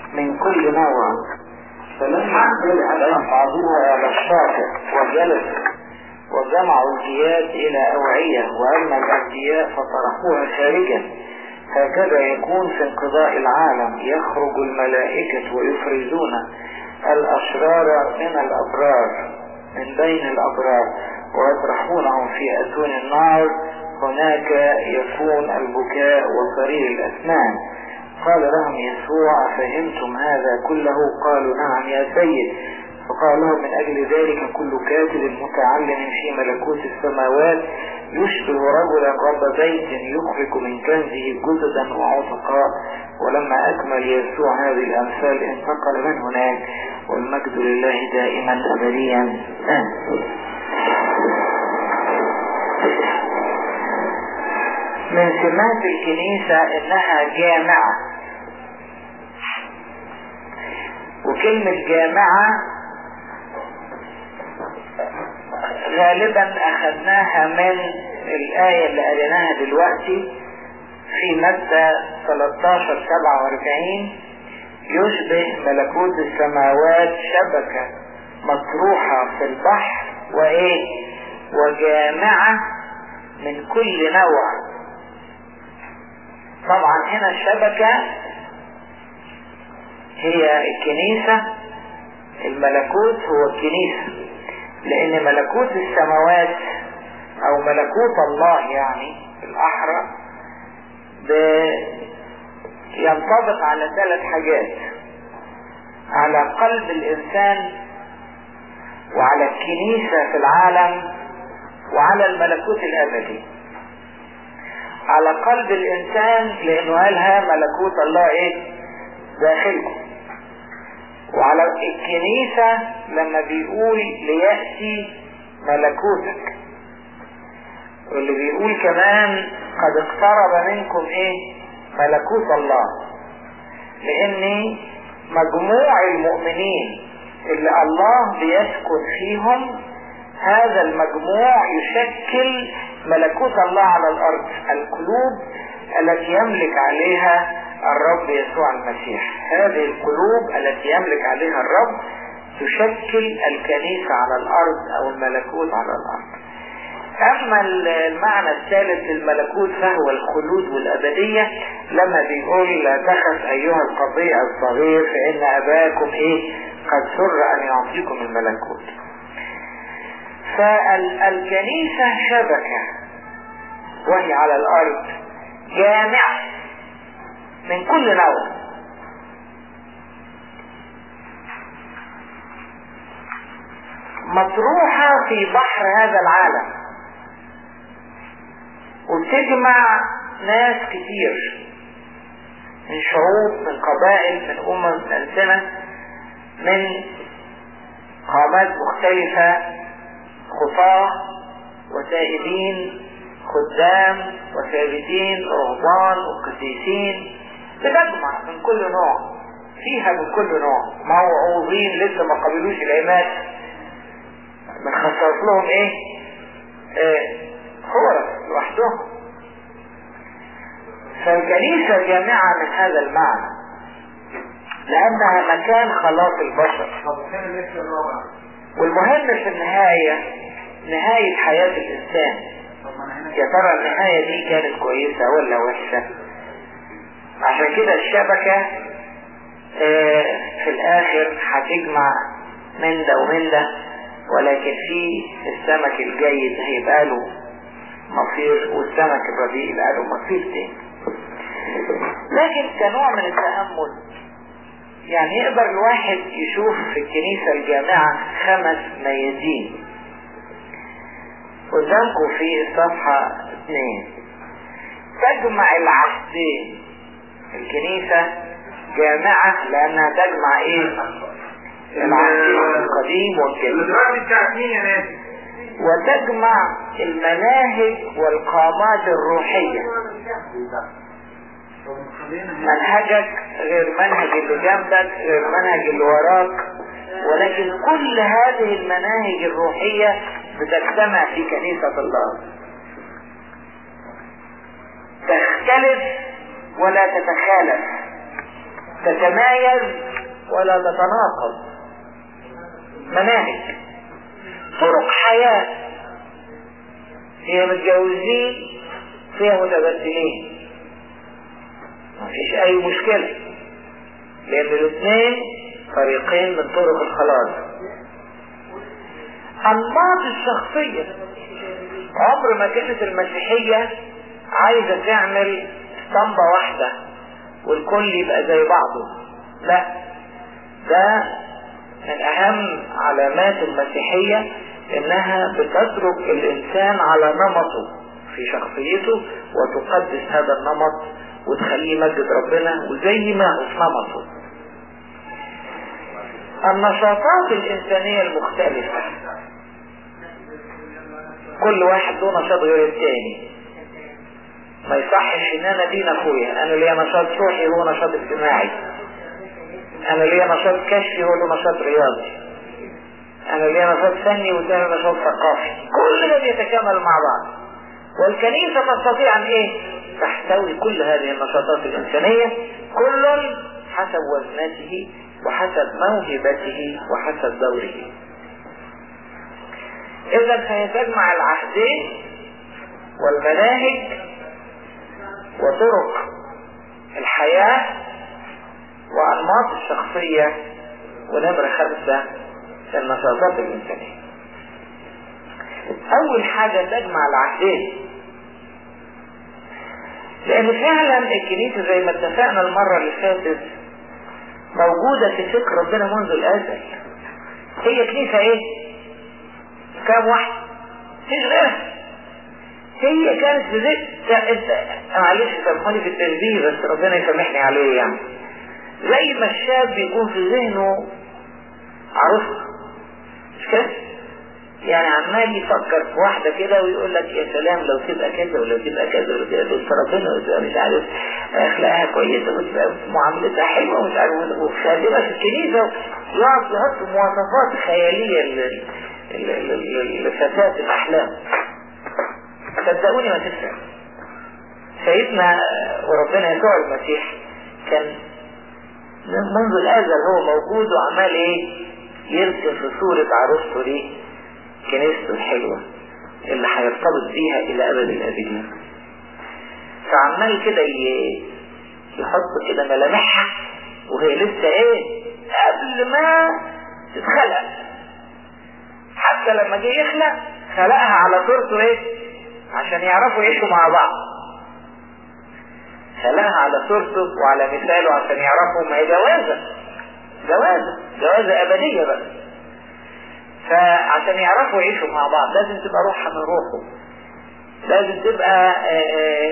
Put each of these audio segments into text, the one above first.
من كل نوع فلما أصعدوها على الشاطئ وجلسوا وجمعوا الجياد إلى أوعية وأما الأنبياء فطرحوها خارجا هكذا يكون في انقضاء العالم يخرج الملائكة ويفرزون الأشرار من الأبرار من بين الأبرار ويطرحونهم في أتون النار هناك يكون البكاء وصرير الأسنان قال لهم يسوع فهمتم هذا كله قالوا نعم يا سيد فقال لهم من أجل ذلك كل كاتب متعلم في ملكوت السماوات يشبه رجلا رب بيت يخرج من كنزه جددا وعتقاء ولما أكمل يسوع هذه الأمثال انتقل من هناك والمجد لله دائما أبديا آمين من سمات الكنيسة انها جامعة وكلمة جامعة غالبا اخذناها من الآية اللي قريناها دلوقتي في مادة 13 47 يشبه ملكوت السماوات شبكة مطروحة في البحر وايه وجامعة من كل نوع طبعا هنا الشبكة هي الكنيسة الملكوت هو الكنيسة لان ملكوت السماوات او ملكوت الله يعني الاحرى ينطبق على ثلاث حاجات على قلب الانسان وعلى الكنيسة في العالم وعلى الملكوت الابدي على قلب الانسان لانه قالها ملكوت الله ايه داخلكم وعلى الكنيسة لما بيقول ليأتي ملكوتك واللي بيقول كمان قد اقترب منكم ايه ملكوت الله لان مجموع المؤمنين اللي الله بيسكن فيهم هذا المجموع يشكل ملكوت الله على الارض القلوب التي يملك عليها الرب يسوع المسيح هذه القلوب التي يملك عليها الرب تشكل الكنيسة على الارض او الملكوت على الارض اما المعنى الثالث للملكوت فهو الخلود والابدية لما بيقول لا تخف ايها القضية الصغير فان اباكم ايه قد سر ان يعطيكم الملكوت فالكنيسة شبكة وهي على الارض جامعة من كل نوع مطروحة في بحر هذا العالم وتجمع ناس كتير من شعوب من قبائل من أمم من ألسنة من قامات مختلفة خطاة وتائبين خدام وثابتين رهبان وقسيسين بتجمع من كل نوع فيها من كل نوع موعوظين لسه ما قبلوش العماد بنخصص لهم ايه اه خورة لوحدهم فالكنيسة جامعة من هذا المعنى لأنها مكان خلاص البشر والمهم في النهاية نهاية حياة الإنسان يا ترى النهاية دي كانت كويسة ولا وحشة عشان كده الشبكة اه في الآخر هتجمع من ده ومن ده ولكن في السمك الجيد هيبقى له مصير والسمك الرديء يبقى له مصير تاني لكن كنوع من التأمل يعني يقدر الواحد يشوف في الكنيسة الجامعة خمس ميادين قدامكم في الصفحة اثنين تجمع العهدين الكنيسة جامعة لأنها تجمع ايه العهدين القديم والجديد وتجمع المناهج والقامات الروحية منهجك غير منهج اللي جنبك غير منهج اللي وراك ولكن كل هذه المناهج الروحية بتجتمع في كنيسة الله تختلف ولا تتخالف تتمايز ولا تتناقض مناهج طرق حياة فيها متجوزين فيها متبدلين ما فيش اي مشكلة لان الاثنين طريقين من طرق الخلاص انماط الشخصية عمر ما كانت المسيحية عايزة تعمل اسطمبة واحدة والكل يبقى زي بعضه لا ده من اهم علامات المسيحية انها بتترك الانسان على نمطه في شخصيته وتقدس هذا النمط وتخليه يمجد ربنا وزي ما هو في نمطه النشاطات الانسانية المختلفة كل واحد له نشاط غير التاني ما يصحش ان انا دين اخويا انا ليا نشاط روحي هو نشاط اجتماعي انا ليا نشاط كشفي هو له نشاط رياضي انا ليا نشاط فني وده نشاط ثقافي كل ده بيتكامل مع بعض والكنيسة تستطيع ان ايه تحتوي كل هذه النشاطات الانسانية كل حسب وزنته وحسب موهبته وحسب دوره اذا فهي تجمع العهدين والمناهج وطرق الحياة وأنماط الشخصية ونمرة خمسة النشاطات الإنسانية أول حاجة تجمع العهدين لأن فعلا الكنيسة زي ما اتفقنا المرة اللي فاتت موجودة في فكر ربنا منذ الأزل هي كنيسة ايه؟ كام واحد؟ مفيش غيرها هي كانت في ذهن معلش سامحوني في التشبيه بس ربنا يسامحني عليه يعني زي ما الشاب بيكون في ذهنه عروسه مش كده؟ يعني عمال يفكر في واحدة كده ويقول لك يا سلام لو تبقى كذا ولو تبقى كذا ولو تبقى بص ربنا وتبقى مش عارف اخلاقها كويسة وتبقى معاملتها حلوة ومش عارف وخادمة في الكنيسة يقعد يحط مواصفات خيالية لفتاة الأحلام صدقوني ما تفهم سيدنا وربنا يسوع المسيح كان منذ الازل هو موجود وعمال ايه يرسم في صورة عروسته دي كنيسته الحلوة اللي هيرتبط بيها الى ابد الابدين فعمال كده يحط كده ملامحها وهي لسه ايه قبل ما تتخلق حتى لما جه يخلق خلقها على صورته ايه عشان يعرفوا يعيشوا مع بعض خلاها على صورته وعلى مثاله عشان يعرفوا ما هي جوازة جوازة جوازة أبدية بقى فعشان يعرفوا يعيشوا مع بعض لازم تبقى روحها من روحه لازم تبقى آآ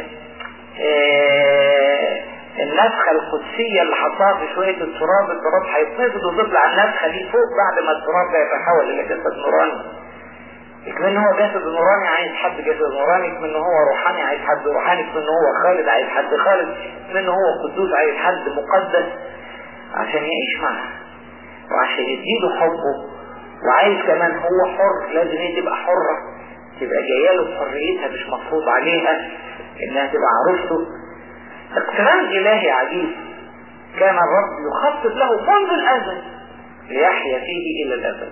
آآ النفخة القدسية اللي حطها في شوية التراب التراب هيتنفض وتطلع النفخة دي فوق بعد ما التراب ده يتحول إلى جسد نوراني يكمن هو جسد نوراني عايز حد جسد نوراني يكمن هو روحاني عايز حد روحاني يكمن هو خالد عايز حد خالد يكمن هو قدوس عايز حد مقدس عشان يعيش معاه وعشان يديله حبه وعايز كمان هو حر لازم هي تبقى حرة تبقى جاية له بحريتها مش مفروض عليها انها تبقى عروسته اقتران الهي عجيب كان الرب يخطط له منذ الازل ليحيا فيه الى الابد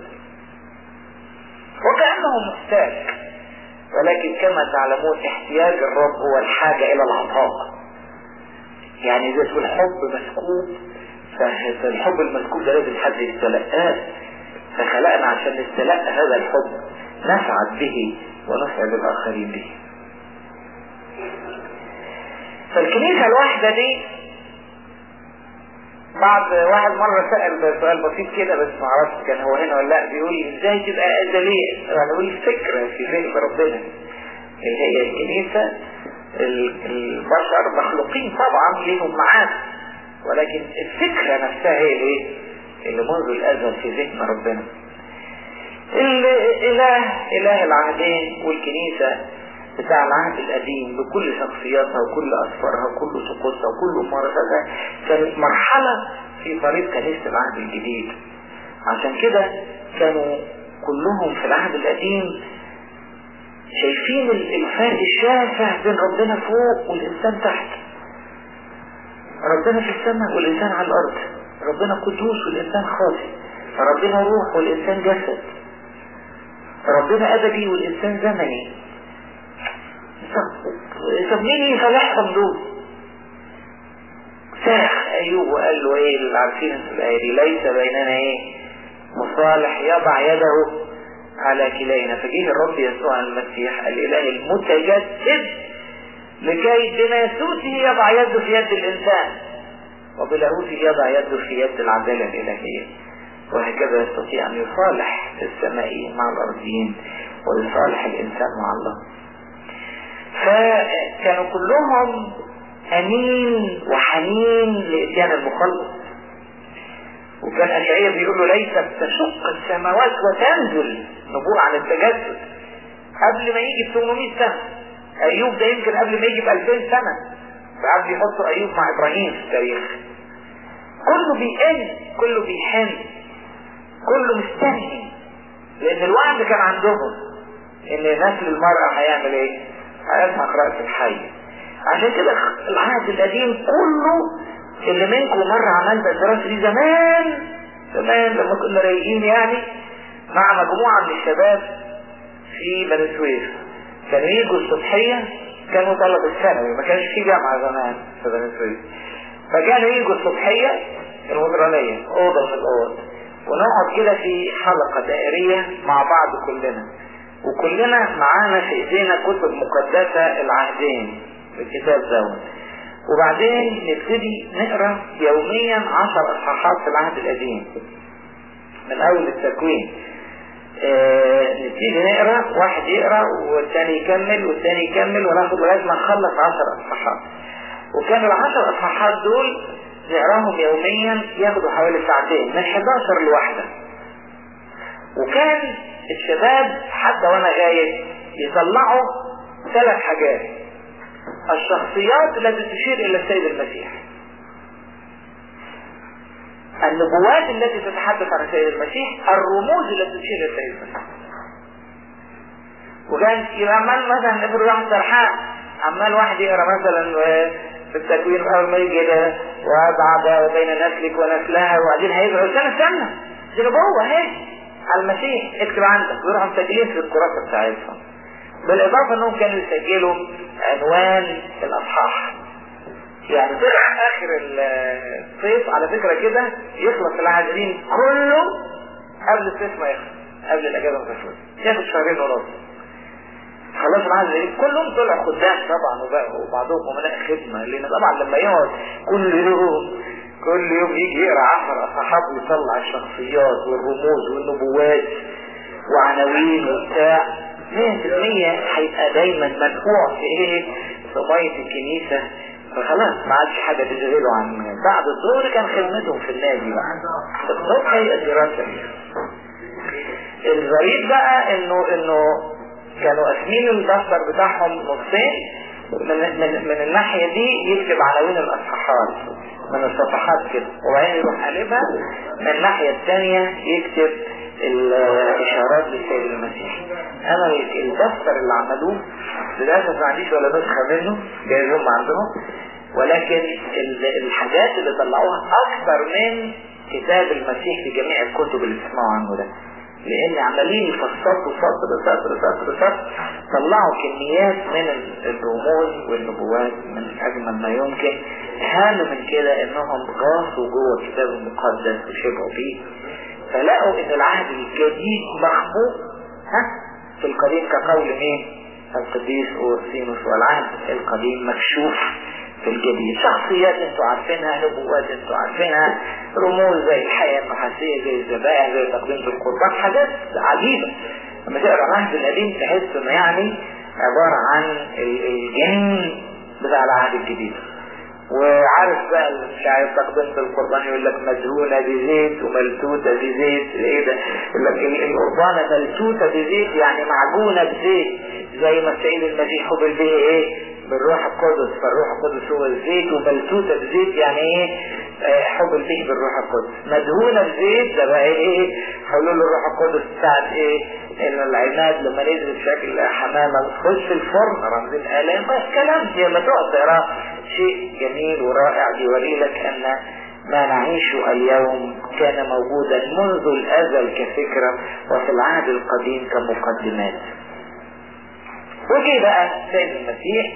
وكأنه محتاج ولكن كما تعلمون احتياج الرب هو الحاجة إلى العطاء يعني ذات الحب مسكوب فالحب المسكوب ده لازم حد يستلقاه فخلقنا عشان نستلقى هذا الحب نسعد به ونسعد الآخرين به فالكنيسة الواحدة دي بعض واحد مرة سأل سؤال بسيط كده بس ما اعرفش كان هو هنا ولا لا بيقول لي ازاي تبقى أزلية انا بقول الفكرة في ذهن ربنا اللي هي الكنيسة البشر مخلوقين طبعا ليهم معاد ولكن الفكرة نفسها هي الايه اللي منذ الازل في ذهن ربنا الاله اله العهدين والكنيسة بتاع العهد القديم بكل شخصياتها وكل أسفارها وكل طقوسها وكل ممارساتها كانت مرحلة في طريق كنيسة العهد الجديد عشان كده كانوا كلهم في العهد القديم شايفين الفرق الشاسع بين ربنا فوق والإنسان تحت ربنا في السماء والإنسان على الأرض ربنا قدوس والإنسان خاطئ ربنا روح والإنسان جسد ربنا أبدي والإنسان زمني طب مين يصلحهم دول ساخ أيوب وقال له ايه اللي عارفين الآية دي ليس بيننا ايه مصالح يضع يده على كلينا فجيه الرب يسوع المسيح الإله المتجسد لكي بناسوته يضع يده في يد الإنسان وبلاهوته يضع يده في يد العدالة الإلهية وهكذا يستطيع أن يصالح السمائيين مع الأرضيين ويصالح الإنسان مع الله فكانوا كلهم أمين وحنين لإتيان المخلص وكان أشعية بيقول له ليس تشق السماوات وتنزل نبوء عن التجسد قبل ما يجي ب 800 سنة أيوب ده يمكن قبل ما يجي ب 2000 سنة ساعات بيحطوا أيوب مع إبراهيم في التاريخ كله بيئن كله بيحن كله مستني لأن الوعد كان عندهم إن نسل المرأة هيعمل إيه؟ هيسحق رأس الحي عشان كده العهد القديم كله اللي منكم مرة عملت الدراسة دي زمان زمان لما كنا رايقين يعني مع مجموعة من الشباب في بني سويف كانوا يجوا الصبحية كانوا طلبة الثانوي ما كانش في جامعة زمان في بني سويف فكانوا يجوا الصبحية المدرانية أوضة من الأوض ونقعد كده في حلقة دائرية مع بعض كلنا وكلنا معانا في ايدينا كتب مقدسة العهدين الكتاب دوت وبعدين نبتدي نقرا يوميا عشر اصحاحات في العهد القديم من اول التكوين اه نبتدي نقرا واحد يقرا والثاني يكمل والثاني يكمل وناخد لغايه ما نخلص عشر اصحاحات وكان العشر اصحاحات دول نقراهم يوميا ياخدوا حوالي ساعتين من 11 لواحدة وكان الشباب حتى وانا غايب يطلعوا ثلاث حاجات الشخصيات التي تشير الى السيد المسيح النبوات التي تتحدث عن السيد المسيح الرموز التي تشير الى السيد المسيح وكان يبقى عمال مثلا افرض واحد سرحان عمال واحد يقرا مثلا في التكوين اول ما يجي ده وابعد بين نسلك ونسلها وبعدين هيبقى استنى استنى دي نبوه اهي على المسيح اكتب عندك ويروحوا مسجلين في الكراسه بتاعتهم بالاضافه انهم كانوا يسجلوا عنوان الاصحاح يعني طلع اخر الصيف على فكره كده يخلص العازلين كله قبل الصيف ما يخلص قبل الاجازه ما تخلص ياخد شهرين ونص خلاص معاه زي كلهم طلع خدام طبعا وبعضهم امناء خدمه لان طبعا لما يقعد كل يوم كل يوم يجي يقرا عشر اصحاب ويطلع الشخصيات والرموز والنبوات وعناوين وبتاع 100% هيبقى دايما مدفوع في ايه؟ في ميه الكنيسه فخلاص ما عادش حاجه تشغله عن بعد الظهر كان خدمتهم في النادي بقى الصبح هي دراسه الغريب بقى انه انه كانوا قاسمين الدفتر بتاعهم نصين من, من, من الناحية دي يكتب عناوين الأصحاحات من الصفحات كده وبعدين يروح قلبها من الناحية الثانية يكتب الإشارات للسيد المسيح أنا الدفتر اللي عملوه للأسف ما عنديش ولا نسخة منه جايز هم عندهم ولكن الحاجات اللي طلعوها أكثر من كتاب المسيح في جميع الكتب اللي تسمعوا عنه ده لان عمالين يفصلوا سطر سطر سطر سطر طلعوا كميات من الرموز والنبوات من اجمل ما يمكن اهم من كده انهم غاصوا جوه الكتاب المقدس وشبعوا فيه فلقوا ان العهد الجديد مخبوء ها في القديم كقول مين القديس اورسينوس والعهد القديم مكشوف في الجديد شخصيات انتوا عارفينها نبوات انتوا عارفينها رموز زي الحياة النحاسية زي الذبائح زي تقديم القربان حاجات عجيبة لما تقرا العهد القديم تحس انه يعني عبارة عن الجن بتاع العهد الجديد وعارف بقى الشاعر تقدمة القربان يقول لك مدهونة بزيت وملتوتة بزيت ايه ده يقول لك القربانة ملتوتة بزيت يعني معجونة بزيت زي ما السيد المسيح قبل به ايه بالروح القدس فالروح القدس هو الزيت وملتوتة بزيت يعني ايه حب به بالروح القدس مدهونة بزيت ده بقى ايه حلول الروح القدس بتاعت ايه ان العماد لما نزل بشكل حمامة تخش الفرن رمز الالام بس كلام لما تقعد تقرا شيء جميل ورائع بيوري لك أن ما نعيشه اليوم كان موجودا منذ الأزل كفكرة وفي العهد القديم كمقدمات وجي بقى سيد المسيح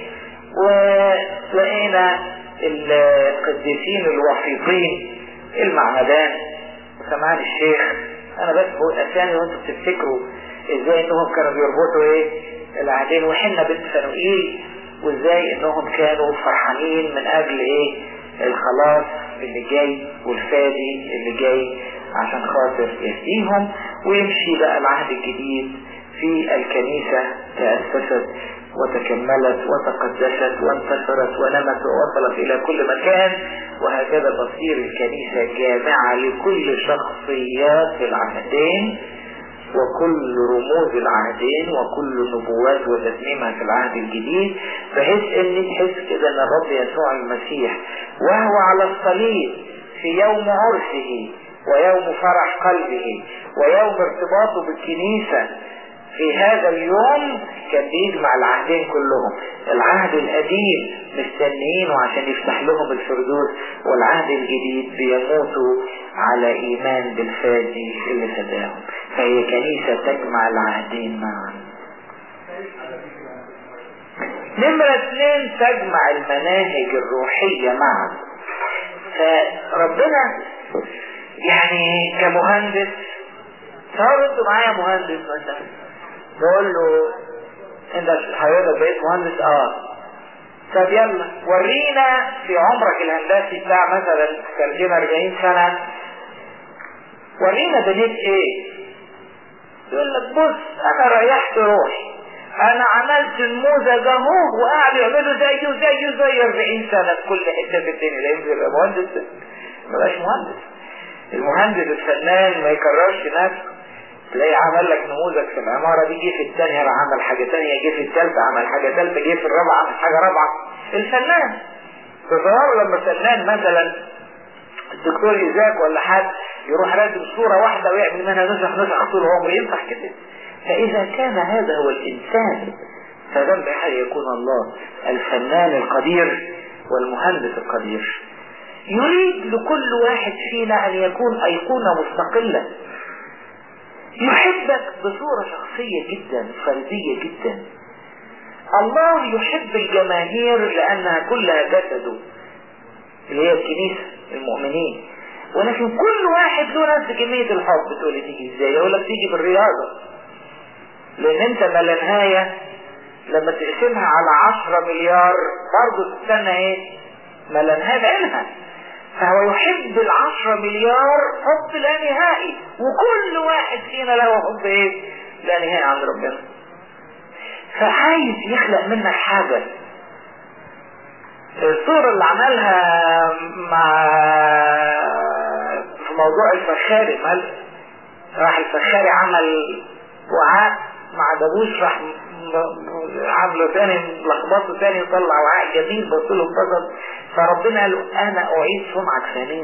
ولقينا القديسين الوسيطين المعمدان وسمعان الشيخ انا بس بقول اسامي وانتم بتفتكروا ازاي انهم كانوا بيربطوا ايه العهدين وحنا بنت فنوئيل وازاي انهم كانوا فرحانين من اجل ايه الخلاص اللي جاي والفادي اللي جاي عشان خاطر يهديهم ويمشي بقى العهد الجديد في الكنيسة تأسست وتكملت وتقدست وانتشرت ونمت ووصلت إلى كل مكان وهكذا تصير الكنيسة جامعة لكل شخصيات العهدين وكل رموز العهدين وكل النبوات وتتميمها في العهد الجديد بحيث ان تحس كده ان الرب يسوع المسيح وهو على الصليب في يوم عرسه ويوم فرح قلبه ويوم ارتباطه بالكنيسة في هذا اليوم كان بيجمع العهدين كلهم العهد القديم مستنيينه عشان يفتح لهم الفردوس والعهد الجديد بيموتوا على ايمان بالفادي اللي فداهم فهي كنيسة تجمع العهدين معا نمرة اثنين تجمع المناهج الروحية معا فربنا يعني كمهندس صار انتوا معايا مهندس مثلا بقول له انت حضرتك بقيت مهندس اه طب يلا ورينا في عمرك الهندسي بتاع مثلا 30 40 سنة ورينا بنيت ايه يقول لك بص انا ريحت روحي انا عملت النموذج اهو وقاعد يعملوا زيه زيه زي 40 سنة في كل حتة في الدنيا لا ينزل يبقى مهندس ما بقاش مهندس المهندس الفنان ما يكررش نفسه تلاقي عمل لك نموذج في العمارة دي جه في الثانية عمل حاجة ثانية جه في الثالثة عمل حاجة ثالثة جه في الرابعة عمل حاجة رابعة الفنان تصوروا لما فنان مثلا الدكتور إيزاك ولا حد يروح راسم صورة واحدة ويعمل منها نسخ نسخ طول عمره ينفع كده فإذا كان هذا هو الإنسان فذنب حال يكون الله الفنان القدير والمهندس القدير يريد لكل واحد فينا أن يكون أيقونة مستقلة يحبك بصورة شخصية جدا فردية جدا الله يحب الجماهير لأنها كلها جسده اللي هي الكنيسة المؤمنين ولكن كل واحد له نفس كمية الحب تقول لي تيجي ازاي يقول لك تيجي بالرياضة لان انت ما لا نهاية لما تقسمها على عشرة مليار برضه تستنى ايه ما لا نهاية بعينها فهو يحب العشرة مليار حب لا نهائي وكل واحد فينا له حب ايه لا نهائي عند ربنا فعايز يخلق منك حاجة الصورة اللي عملها مع في موضوع الفخاري مال راح الفخاري عمل وعاء مع دابوس راح عامله تاني لخبطه تاني وطلع وعاء جميل بص له انبسط فربنا قال له انا اعيد سمعك ثانية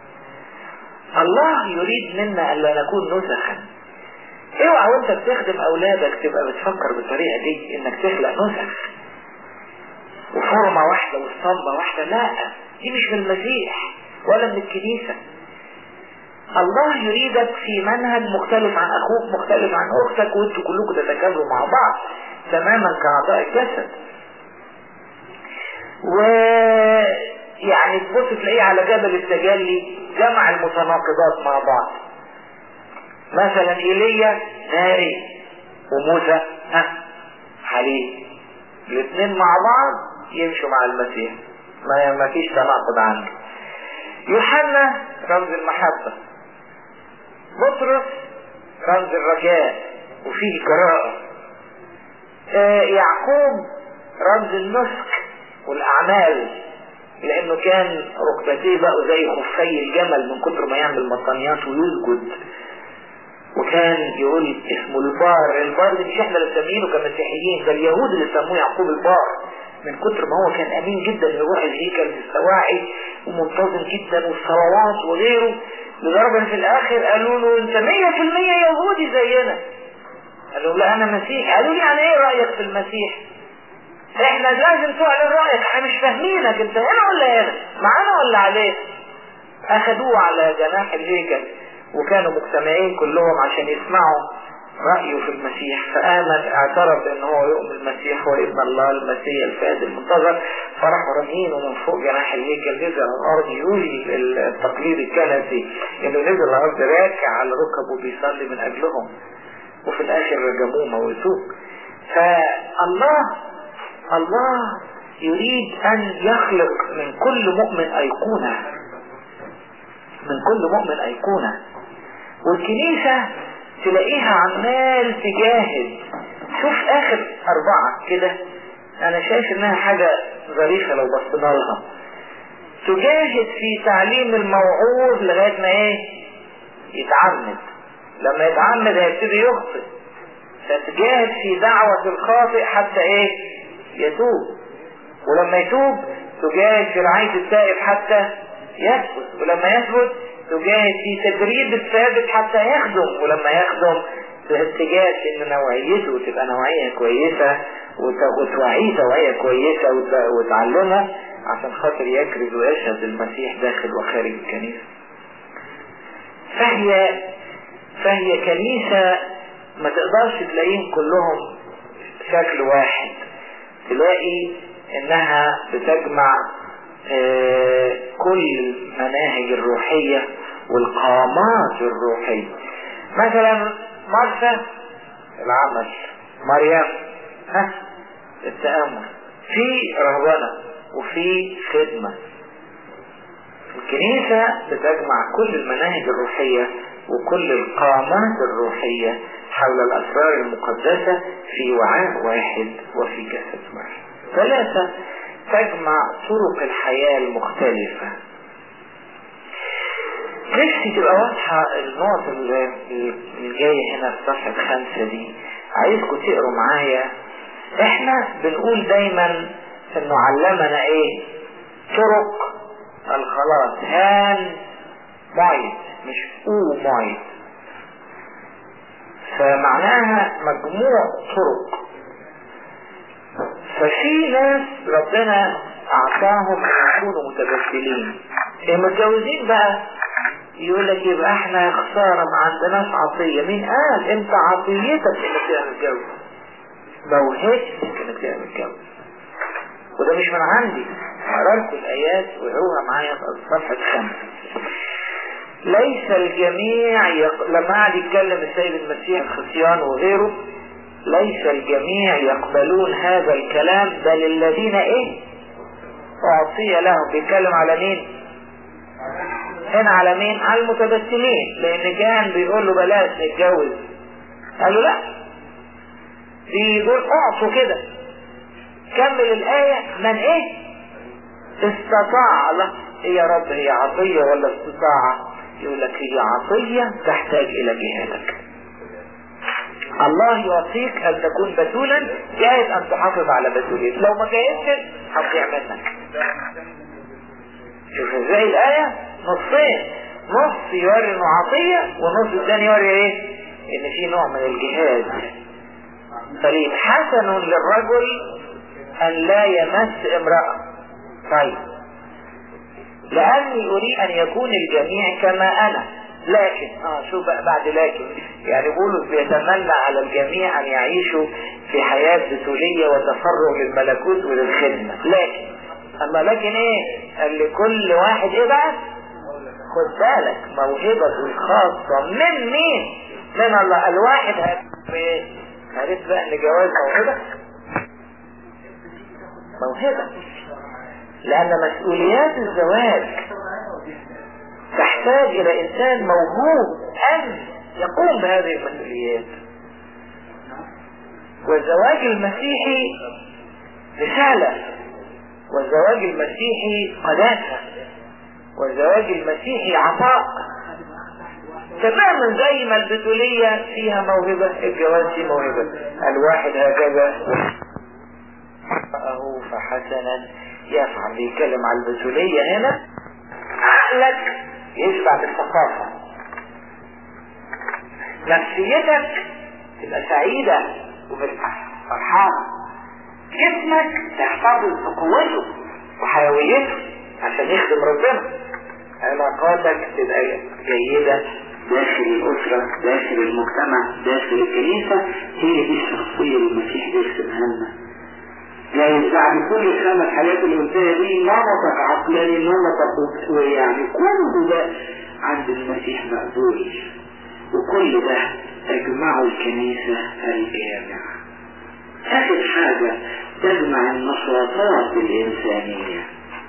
الله يريد منا الا نكون نسخا اوعى وانت بتخدم اولادك تبقى بتفكر بالطريقة دي انك تخلق نسخ وفورمة واحدة والصمبة واحدة لا دي مش من المسيح ولا من الكنيسة الله يريدك في منهج مختلف عن اخوك مختلف عن اختك وانتوا كلكم تتكاملوا مع بعض تماما كاعضاء الجسد و يعني تبص تلاقيه على جبل التجلي جمع المتناقضات مع بعض مثلا ايليا ناري وموسى ها حليب الاثنين مع بعض يمشوا مع المسيح ما ما فيش تناقض عنه يوحنا رمز المحبة بطرس رمز الرجاء وفيه جراءة آه يعقوب رمز النسك والأعمال لأنه كان ركبتيه بقوا زي خفي الجمل من كتر ما يعمل مطانيات ويسجد وكان يقول اسمه البار البار ده مش احنا اللي مسمينه كمسيحيين ده اليهود اللي سموه يعقوب البار من كتر ما هو كان امين جدا يروح الهيكل في السواعي ومنتظم جدا والصلوات وغيره لدرجة ان في الاخر قالوا له انت مية في المية يهودي زينا قال له لا انا مسيح قالوا لي يعني ايه رأيك في المسيح احنا لازم تعلن رأيك احنا مش فاهمينك انت هنا ولا هنا معانا ولا عليك اخدوه على جناح الهيكل وكانوا مجتمعين كلهم عشان يسمعوا رأيه في المسيح فآمن اعترف ان هو يؤمن المسيح هو ابن الله المسيح الفائز المنتظر فراحوا رامينه من فوق جناح الهيكل نزل على الارض يوجي التقليد الكنسي انه نزل على الارض راكع على ركبه بيصلي من اجلهم وفي الاخر رجموه موتوه فالله الله يريد ان يخلق من كل مؤمن ايقونة من كل مؤمن ايقونة والكنيسة تلاقيها عمال تجاهد شوف اخر اربعة كده انا شايف انها حاجة ظريفة لو بصينا لها تجاهد في تعليم الموعوظ لغاية ما ايه يتعمد لما يتعمد هيبتدي يخطئ فتجاهد في دعوة الخاطئ حتى ايه يتوب ولما يتوب تجاهد في رعاية التائب حتى يثبت ولما يثبت تجاهد في تدريب الثابت حتى يخدم ولما يخدم تجاهد ان نوعيته تبقى نوعية كويسة وتوعيه توعية كويسة وتعلمه عشان خاطر يكرز ويشهد المسيح داخل وخارج الكنيسة فهي فهي كنيسة ما تقدرش تلاقيهم كلهم شكل واحد تلاقي انها بتجمع آه كل المناهج الروحية والقامات الروحية مثلا مرثا العمل مريم ها التأمل في رهبنة وفي خدمة الكنيسة بتجمع كل المناهج الروحية وكل القامات الروحية حول الأسرار المقدسة في وعاء واحد وفي جسد واحد ثلاثة تجمع طرق الحياة المختلفة نفسي تبقى واضحة النقط اللي جاية هنا في صفحة خمسة دي عايزكم تقروا معايا احنا بنقول دايما انه علمنا ايه طرق الخلاص هان مايت مش او مايت فمعناها مجموع طرق ففي ناس ربنا اعطاهم ان يكونوا متبدلين المتجوزين بقى يقول لك يبقى احنا خسارة ما عندناش عطية مين قال انت عطيتك انك تعمل جوز موهبتك انك تعمل جوز وده مش من عندي هقرا لكم الايات وقروها معايا في صفحة خمسة ليس الجميع يق... لما قعد يتكلم السيد المسيح الخصيان وغيره ليس الجميع يقبلون هذا الكلام بل الذين ايه اعطي لهم بيتكلم على مين هنا على مين على المتبسمين لان كان بيقول له بلاش نتجوز قال له لا بيقول اعطوا كده كمل الآية من ايه استطاع لا يا رب هي عطية ولا استطاعة يقول لك هي عطية تحتاج الى جهادك الله يعطيك ان تكون بتولا جاهز ان تحافظ على بتوليتك لو ما جاهزتش هتضيع منك شوف ازاي الآية نصين نص يوري انه عطية والنص الثاني يوري ايه ان في نوع من الجهاد طيب حسن للرجل ان لا يمس امرأة طيب لاني اريد ان يكون الجميع كما انا لكن اه شو بقى بعد لكن يعني بولس بيتمنى على الجميع ان يعيشوا في حياة بتولية وتفرغ للملكوت وللخدمة لكن اما لكن ايه قال لكل واحد ايه بقى خد بالك موهبته الخاصة من مين من الله الواحد ايه عرفت بقى ان جواز موهبة موهبة لان مسؤوليات الزواج تحتاج الى انسان موهوب ان يقوم بهذه المسؤوليات والزواج المسيحي رسالة والزواج المسيحي قداسة والزواج المسيحي عطاء تماما زي ما البتولية فيها موهبة الجواز فيه موهبة الواحد هكذا رأه فحسنا يفعل بيتكلم على البتولية هنا عقلك يشبع بالثقافة نفسيتك تبقى سعيدة وفرحانة جسمك تحتفظ بقوته وحيويته عشان يخدم ربنا علاقاتك تبقى جيدة داخل الأسرة داخل المجتمع داخل الكنيسة هي دي الشخصية اللي المسيح بيرسمها لنا يعني بعد كل الخمس حاجات اللي قلتها دي نمطك عقلاني نمطك يعني كل ده عند المسيح مقبول وكل ده تجمعه الكنيسة الجامعة آخر حاجة تجمع النشاطات الإنسانية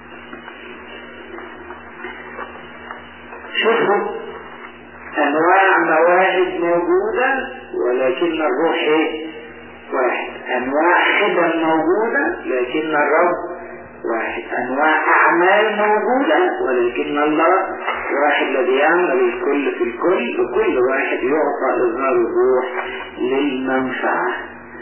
شوفوا أنواع مواهب موجودة ولكن الروح إيه؟ واحد أنواع خدم موجودة لكن الرب واحد أنواع أعمال موجودة ولكن الله واحد الذي يعمل الكل في الكل وكل واحد يعطى إظهار الروح للمنفعة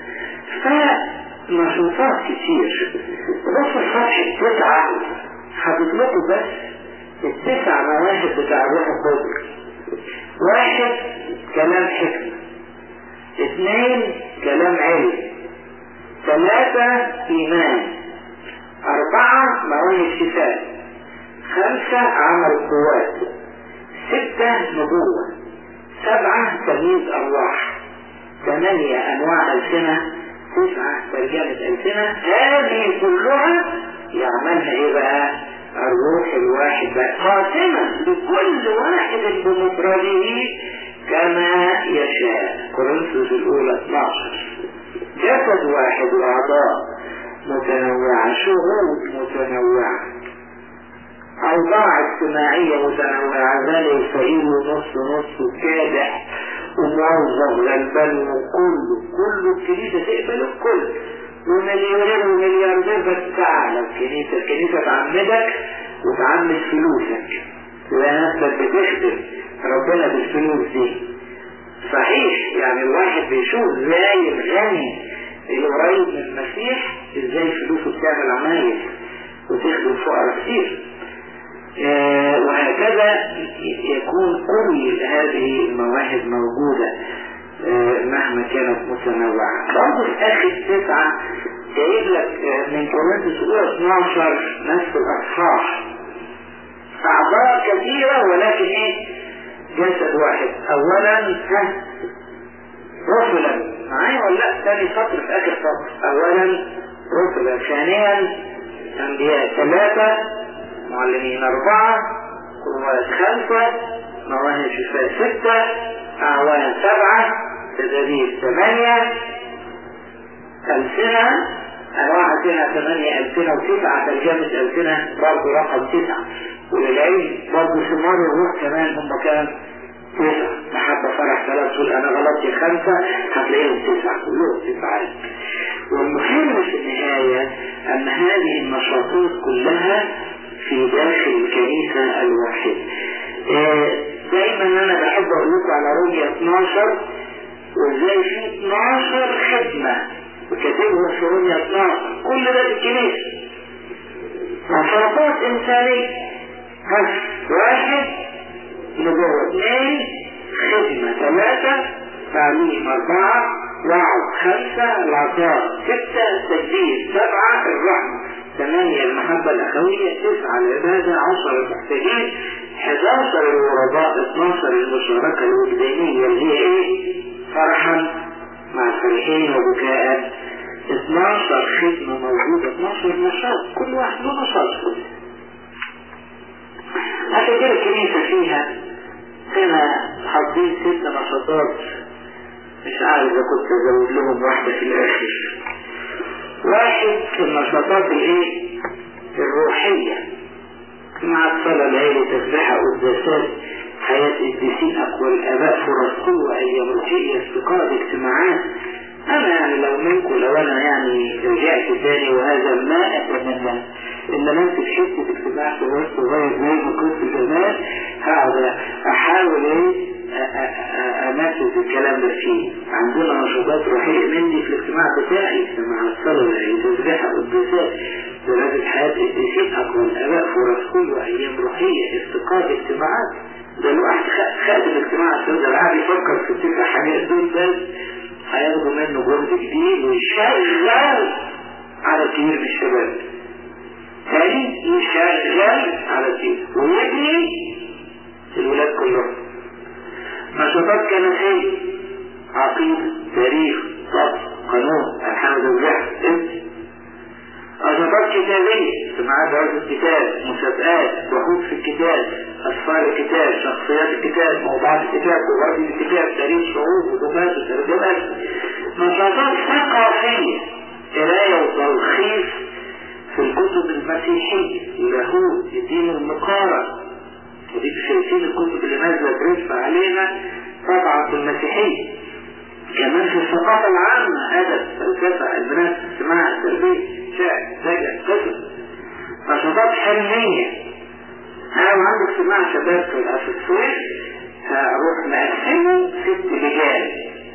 فنشاطات كتير بص الصفحة التسعة حاطط لكم بس التسع مواهب بتاع الروح القدس واحد كلام حكمة اثنين كلام علم ثلاثة إيمان أربعة مواهب شفاء خمسة عمل قوات ستة نبوة سبعة تمييز أرواح ثمانية أنواع ألسنة تسعة ترجمة ألسنة هذه كلها يعملها إيه بقى؟ الروح الواحد بقى قاسمة لكل واحد بمفرده كما يشاء كورنثوس الأولى 12 جسد واحد وأعضاء متنوعة شهود متنوعة أوضاع اجتماعية متنوعة غني وفقير ونص نص وكادح وموظف غلبان وكله كله الكنيسة تقبل الكل ومليونير وملياردير بس تعالى الكنيسة الكنيسة تعمدك وتعمد فلوسك تبقى نفسك بتخدم ربنا بالفلوس دي صحيح يعني الواحد بيشوف زي الغني اللي قريب من المسيح ازاي فلوسه بتعمل عمايل وتخدم فقراء كتير آه وهكذا يكون كل هذه المواهب موجودة آه مهما كانت متنوعة برضه في آخر تسعة جايب لك آه من كورنثوس الأولى 12 نفس الأصحاح أعضاء كثيرة ولكن إيه جسد واحد أولا ها رسلا معايا ولا لا ثاني سطر في آخر سطر أولا رسلا ثانيا أنبياء ثلاثة معلمين أربعة قوات خمسة مواهب شفاء ستة أعوان سبعة تدابير ثمانية ألسنة أنواع ألسنة ثمانية ألسنة وتسعة ترجمة ألسنة برضه رقم تسعة وللعلم برضه ثمار الروح كمان هم كام تسعة محبة فرح ثلاث تقول أنا غلطت خمسة هتلاقيهم تسعة كلهم تسعة والمهم في النهاية أن هذه النشاطات كلها في داخل الكنيسة الواحد دايما أنا بحب أقول لكم على رؤية 12 وإزاي في 12 خدمة وكاتبهم في رؤية 12 كل ده في الكنيسة نشاطات إنسانية واحد نبوة اثنين خدمة ثلاثة تعليم أربعة وعظ خمسة العطاء ستة تدبير سبعة الرحمة ثمانية المحبة الأخوية تسعة العبادة عشر المحتاجين 11 الغرباء 12 المشاركة الوجدانية اللي هي ايه؟ فرحا مع الفرحين وبكاء 12 خدمة موجودة 12 نشاط كل واحد له نشاط عشان كده الكنيسة فيها هنا حاطين ست نشاطات مش عارف اذا كنت ازود لهم واحدة في الاخر واحد في النشاطات الايه الروحية مع الصلاة العيلة تسبحة قداسات حياة الدسين أقوى الآباء فرص قوة أيام روحية استقاء اجتماعات أنا يعني لو منكم لو أنا يعني رجعت تاني وهذا ما أتمنى إن نمسك حتة اجتماع في وسط صغير زي ما كنت زمان هقعد أحاول إيه أنفذ الكلام ده فيه عندنا نشاطات روحية مني في الاجتماع بتاعي اجتماع الصلاة تسبيحة قداسات دراسة حياة الدسين أقوى الآباء فرص كل أيام روحية استقاء اجتماعات ده الواحد خد الاجتماع السنة العادي يفكر في التسع حاجات دول بس هياخدوا منه جهد جديد ويشغل عدد كبير من الشباب ثاني يشغل عدد كبير ويبني الولاد كلهم نشاطات كانت ايه عقيدة تاريخ طقس قانون الحمد لله نشاطات كتابية سماعات درس الكتاب مسابقات بحوث في الكتاب أسفار الكتاب شخصيات الكتاب موضوعات الكتاب ووادي الكتاب تاريخ شعوب ودوبات وترجمات نشاطات ثقافية قراية وتلخيص في الكتب المسيحية اليهود الدين المقارن ودي شايفين الكتب اللي نازلة ترفع علينا طبعا في المسيحية كمان في الثقافة العامة أدب فلسفة علمات اجتماع تربية شعر سجن قصص نشاطات حلمية أنا لو عندي اجتماع شباب في السويس هروح مقسمه ست لجان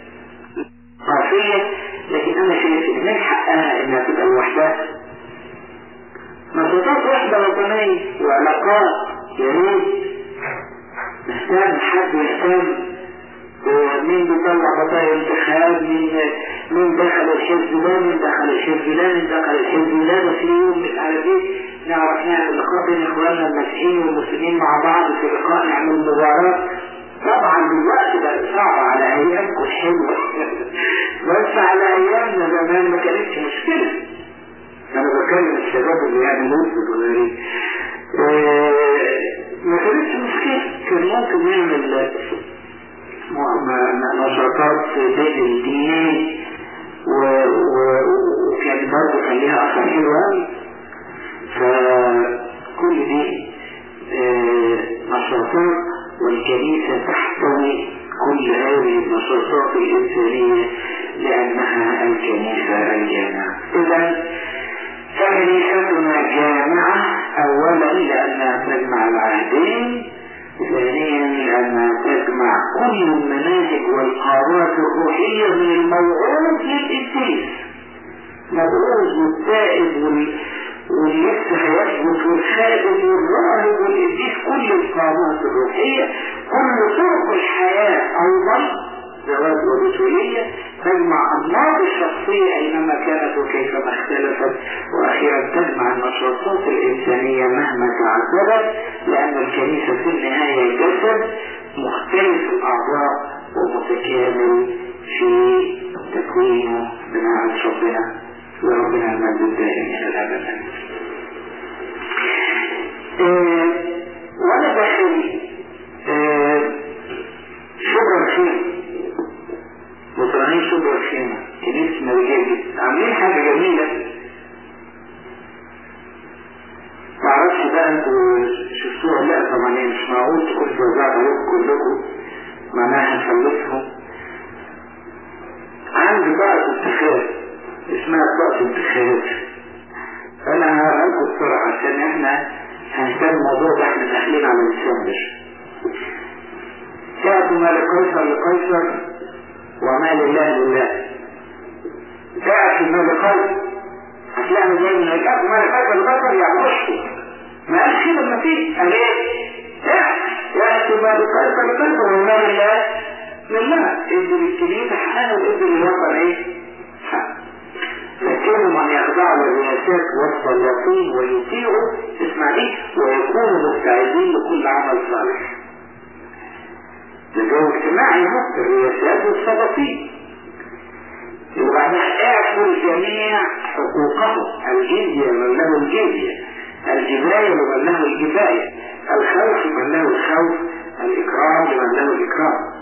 خاصية لكن أنا شايف إن من حقها إنها تبقى لوحدها نشاطات وحدة وطنية وعلاقات يا ريت نهتم حد يهتم ومين بيطلع بطايا انتخاب مين مين دخل الحزب ده مين دخل الحزب ده مين دخل الحزب ده ده في يوم مش عارف ايه نعرف نعمل لقاء بين اخواننا المسيحيين والمسلمين مع بعض في لقاء نعمل مباراة طبعا دلوقتي بقت صعبة على ايامكم حلوة بس على ايامنا زمان ما كانتش مشكلة انا بكلم الشباب اللي يعني ملفت وغيري ما كانتش مشكلة كان ممكن نعمل نشاطات بين الدينين وكان برضه كان ليها أثر حلو قوي فكل دي نشاطات والكنيسة تحتوي كل هذه النشاطات الإنسانية لأنها الكنيسة الجامعة إذا فكنيستنا جامعة أولا لأنها تجمع العهدين ثانيا لأنها تجمع كل المناهج والقارات الروحية من الموعوظ للإبليس مبعوث والتائب واللي يفتح يثبت والخائف والراهب والإبليس كل القامات الروحية كل طرق الحياة أيضا زواج وبتولية تجمع أنماط الشخصية أينما كانت وكيفما اختلفت وأخيرا تجمع النشاطات الإنسانية مهما تعددت لأن الكنيسة في النهاية جسد مختلف الأعضاء ومتكامل في تكوينه بناء ربنا وربنا المجد الدائم إلى الأبد أه وأنا داخل أه شكرا خير مطرانين شبرا خيمة كنيسة مرجية عاملين حاجة جميلة معرفش بقى انتوا شفتوها لا طبعا مش معقول تكون توزعت عليكم كلكم معناها هنخلصهم عندي بقى انتخاب اسمها بقى انتخابات انا هقولكم بسرعة عشان احنا هنهتم الموضوع ده احنا داخلين على ديسمبر تعطوا ما لقيصر لقيصر وما لله لله تعرف ما لقيصر هتلاقي زي من الكتاب ما لقيصر لقيصر يعني اشكر ما قالش كده ما فيه قال ايه؟ يأتي ما لقيصر لقيصر وما لله لله ادي للكنيسة حقها وادي للوطن ايه؟ حق لكن من يخضع للرياسات والسلاطين ويطيعوا اسمع دي ويكونوا مستعدين لكل عمل صالح لجو اجتماعي مصر الرياسات والسلاطين وبعدين اعفوا الجميع حقوقهم الجزية من له الجزية الجباية لمن له الجباية الخوف من له الخوف الإكرام لمن له الإكرام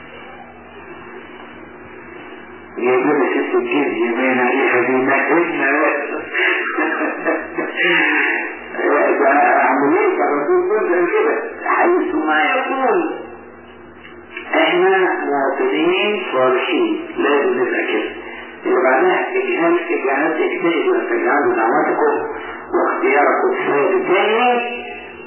يقول ست الجزية بين عليها في مهدنا عملية الرسول صلى كده حيث ما يقول احنا مواطنين صالحين لازم نبقى كده يبقى بعدها اجهاد اجهاد اجتهدوا ان تجعلوا دعوتكم واختياركم ثابتين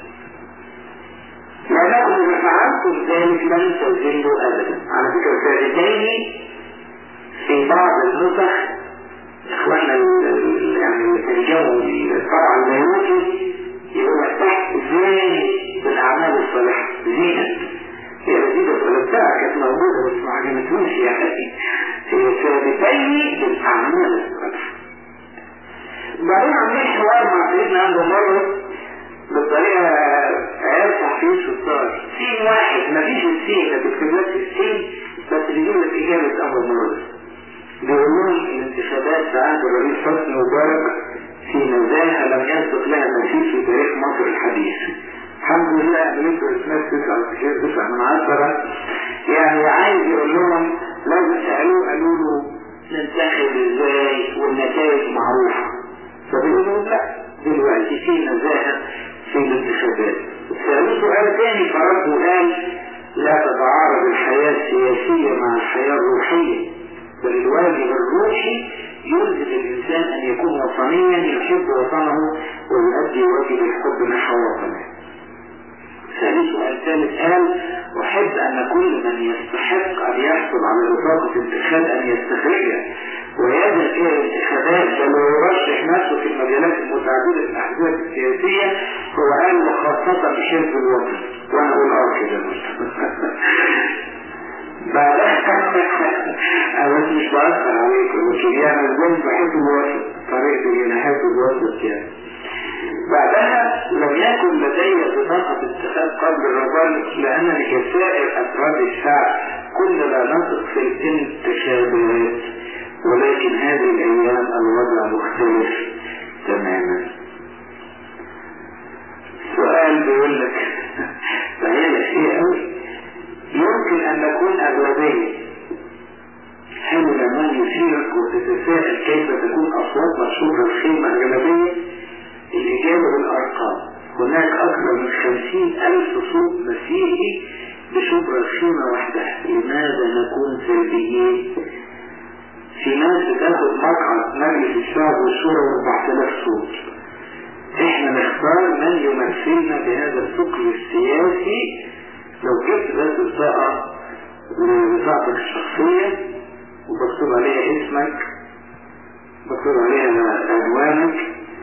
لأنكم إذا فعلتم ذلك لن تزلوا أبدا على فكرة ثابتين في بعض النسخ اخوانا يعني الجو الطبع البيروتي يقول تحت زين بالاعمال الصالحه زينه هي الزينه الثلاثاء كانت موجوده بس ما عجبتهمش يعني هي ثابتين بالاعمال الصالحه وبعدين عاملين حوار مع سيدنا ابو مرة بطريقة عيال تحفيز الصار سين واحد مفيش السين هتكتب لك السين بس بيجيب لك إجابة أبو مرة بيقول لهم الانتخابات في عهد الرئيس حسني مبارك في نزاهة لم يسبق لها مثيل في تاريخ مصر الحديث الحمد لله قابلته اسمها تسعة وتسعين تسعة من عشرة يعني عايز يقول لهم لو سألوه قالوا له ننتخب ازاي والنتائج معروفة فبيقولوا لا دلوقتي في نزاهة في الانتخابات سألوه سؤال تاني فرد وقال لا تتعارض الحياة السياسية مع الحياة الروحية بل الواجب الروحي يلزم الإنسان أن يكون وطنيا يحب وطنه ويؤدي واجب الحب نحو وطنه ثالث سؤال ثالث قال أحب أن كل من يستحق أن يحصل على بطاقة انتخاب أن يستخرجها ويذهب إلى الانتخابات بل ويرشح نفسه في المجالات المتعددة الأحزاب السياسية هو قال وخاصة بحزب الوطن وأنا أقول أه كده بعدها أنا مش بأثر عليكم لكن يعني الجن بحب الوسط طريقة جناحات الوسط يعني بعدها لم يكن لدي بطاقة انتخاب قبل الرجال لأنني كسائر أفراد الشعب كنا لا نثق في الانتخابات ولكن هذه الأيام الوضع مختلف تماما سؤال بيقول لك فهي شيء قوي يمكن أن نكون أغلبية حين لما يثيرك وتتساءل كيف تكون أصوات مشهورة الخيمة أغلبية الإجابة بالأرقام هناك أكثر من خمسين ألف صوت مسيحي بشبرا الخيمة وحدها لماذا نكون سلبيين في ناس بتاخد مقعد مجلس الشعب والشورى و4000 صوت احنا نختار من يمثلنا بهذا الثقل السياسي لو جبت بس بطاقة بطاقتك الشخصية ومكتوب عليها اسمك مكتوب عليها عنوانك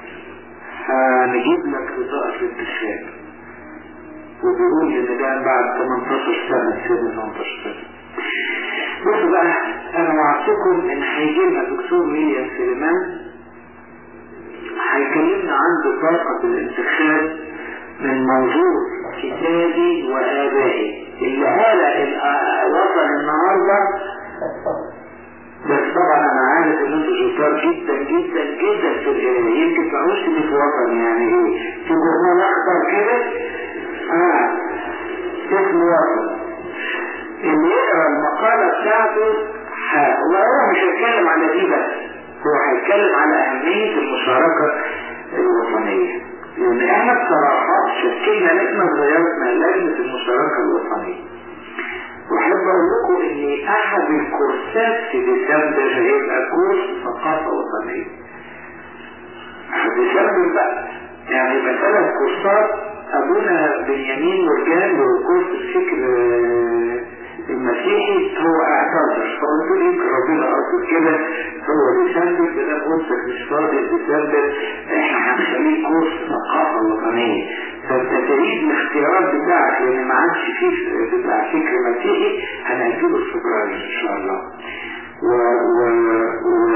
هنجيب لك بطاقة الانتخاب وبيقول ان ده بعد 18 سنة سنة 18 سنة بصوا بقى انا وعدتكم ان هيجي لنا دكتور ويليام سليمان هيكلمنا عن بطاقة الانتخاب من منظور كتابي وآبائي اللي قال وصل النهاردة بس طبعا انا عارف ان انتوا شطار جدا جدا جدا في القرايه يمكن تعوش في وطن يعني ايه في جورنال اخضر كده اه اسم وطن اللي يقرا المقاله بتاعته وهو مش هيتكلم على دي بس هو هيتكلم على اهميه المشاركه الوطنيه لان احنا بصراحه شكلنا لجنه صغيره لجنه المشاركه الوطنيه واحب اقول لكم ان احد الكورسات في ديسمبر هيبقى كورس ثقافة وطنية احد ديسمبر بقى يعني يبقى ثلاث كورسات ابونا بنيامين مرجان وكورس الفكر المسيحي هو اعتذر فقلت له يمكن ربنا قصد كده هو ديسمبر كده كورسك مش فاضي ديسمبر احنا هنخليه كورس ثقافة وطنية فانت تعيد الاختيارات بتاعك لان ما عادش فيه بتاع فكر مسيحي هنأجله في فبراير ان شاء الله و, و, و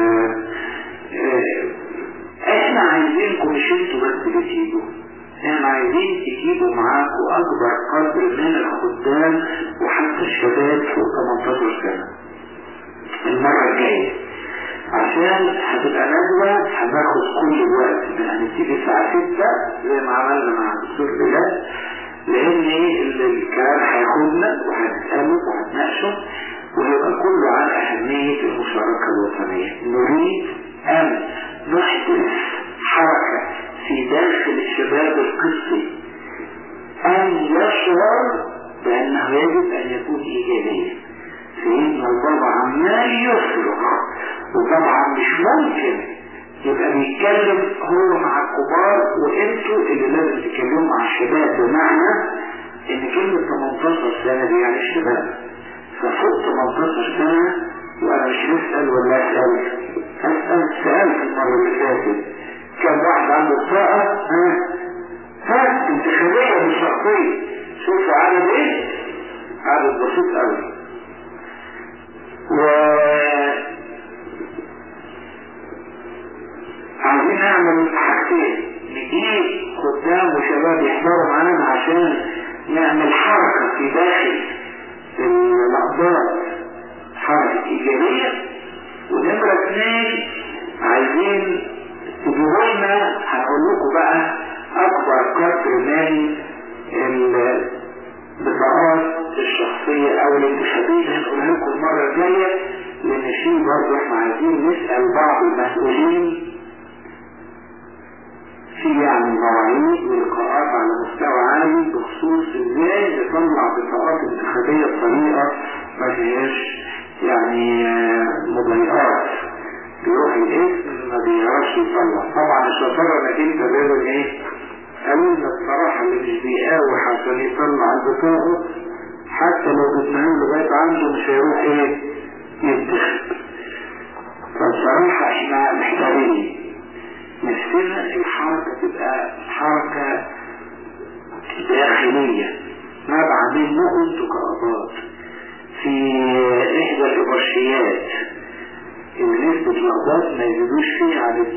اه احنا عايزينكم مش انتوا بس اللي تيجوا احنا عايزين تجيبوا معاكم اكبر قدر من الخدام وحتى الشباب فوق 18 سنة المرة الجاية عشان هتبقى ندوة هناخد كل الوقت هنبتدي الساعة 6 زي ما عملنا مع الدكتور بلال لان الكلام هياخدنا وهنسأله وهنناقشه ويبقى كله عن أهمية المشاركة الوطنية نريد أن نحدث حركة في داخل الشباب القسطي أن يشعر بأنه يجب أن يكون إيجابيا سيدنا البابا عمال يصرخ وطبعا مش ممكن يبقى بيتكلم هو مع الكبار وانتوا اللي لازم تتكلموا مع الشباب بمعنى ان كلمة 18 سنة دي يعني الشباب ففوق 18 سنة وانا مش هسأل ولا اسأل اسأل سألت المرة اللي فاتت كم واحد عنده بطاقة ها ها انتخابية مش شخصية شوفوا عدد ايه عدد بسيط قوي و عايزين الشخصية او الانتخابية هنقول لكم المرة الجاية لان في برضه احنا عايزين نسأل بعض المسؤولين في يعني مواعيد ولقاءات على مستوى عالي بخصوص ازاي نطلع بطاقات انتخابية بطريقة ما فيهاش يعني مضايقات بيروح الاسم ما بيعرفش يطلع طبعا الشطارة انك انت لازم ايه قالوا لنا الصراحة اللي مش بيقاوح عشان يطلع البطاقة حتى لو بتنام لغاية عنده مش هيروح ايه ينتخب فالصراحة احنا محتاجين نفسنا الحركة تبقى حركة داخلية نبع منه انتوا كأباط في احدى الابرشيات نسبة الأقباط ما يزيدوش فيه على 2%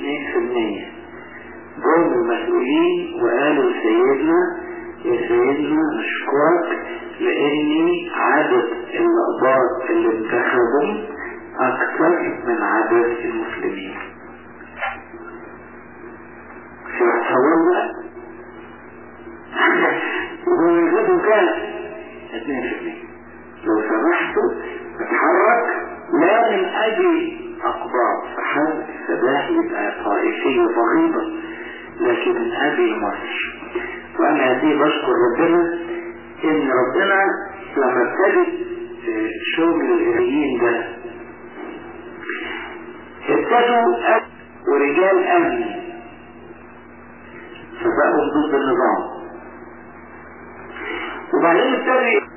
جم المسؤولين وقالوا لسيدنا يا سيدنا نشكرك لأن عدد الأقباط اللي انتخبوا أكثر من عدد المسلمين فتصور بقى وهو يزيدوا كام 2% لو سمحتوا اتحرك لا من أجل أقباط فحد السباه يبقى طائفية بغيضة لكن من أجل مصر وأنا هذه بشكر ربنا إن ربنا لما ابتدت شغل الإيريين ده ابتدوا ورجال أمن فبقوا ضد النظام وبعدين ابتدوا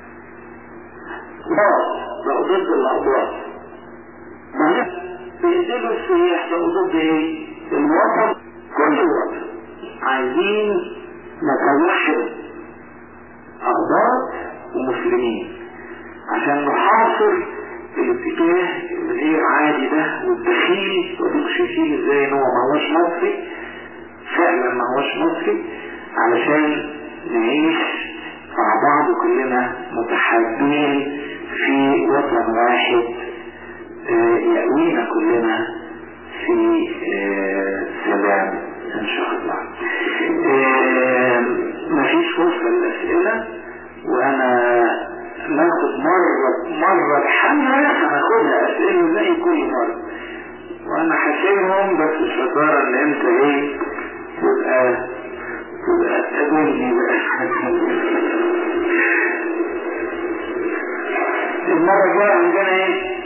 بقوا ضد الأقباط بعدين بينزلوا السياح بقوا ضد ايه؟ الوطن كل الوطن عايزين نتوحد أقباط ومسلمين عشان نحاصر الاتجاه الغير عادي ده والدخيل ودول شايفين ازاي ان هو ما هوش مصري فعلا ما هوش مصري علشان نعيش مع بعض كلنا متحابين في وطن واحد يأوينا كلنا في سلام ان شاء الله مفيش فرصة للأسئلة وانا ناخد مرة مرة بحالها هناخدها أسئلة زي كل مرة وانا حاسبهم بس الشطارة ان انت ايه تبقى تبقى تقابلني بقى المرة الجاية عندنا ايه